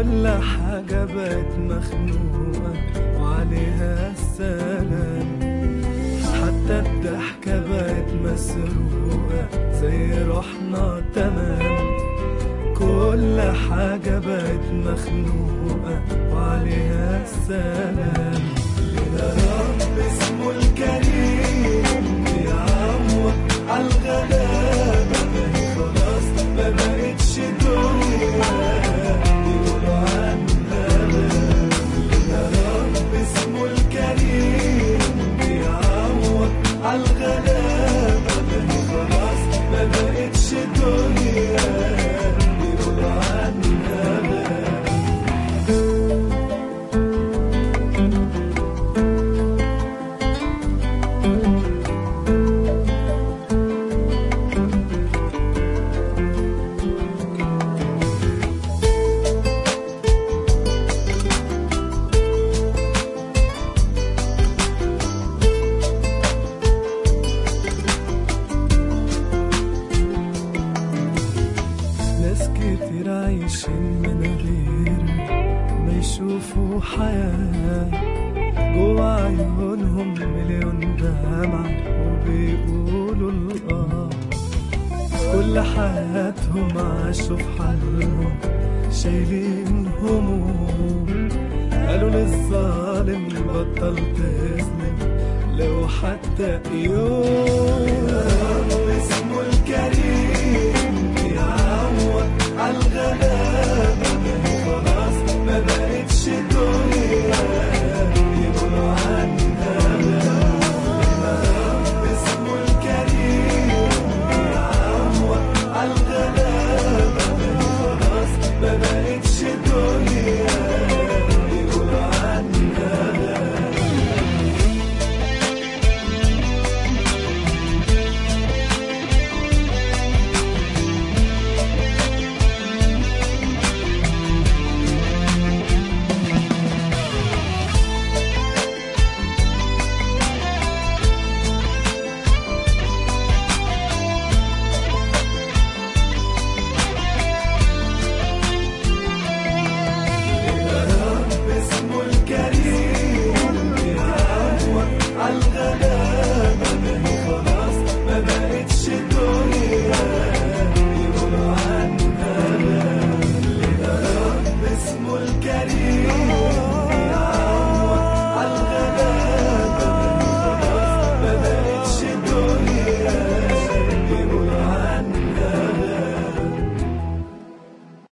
كل حاجة بقت مخنوقة وعليها السلام حتى الضحكة بقت مسروقة زي روحنا تمام كل حاجة بقت مخنوقة وعليها السلام لنا رب اسمه الكريم بيعوض عالغلابة ما هي خلاص ما بقتش دنيا يقولوا عنها لنا رب اسمه الكريم بيعوض عالغلابة ما هي خلاص ما بقتش دنيا يقولوا عنها ناس كتير عايشين من غير ما يشوفوا حياة جوا عيونهم مليون دمعة وبيقولوا الآه كل حياتهم عاشوا في حالهم شايلين هموم قالوا للظالم بطل تظلم لو حتى يوم اسمه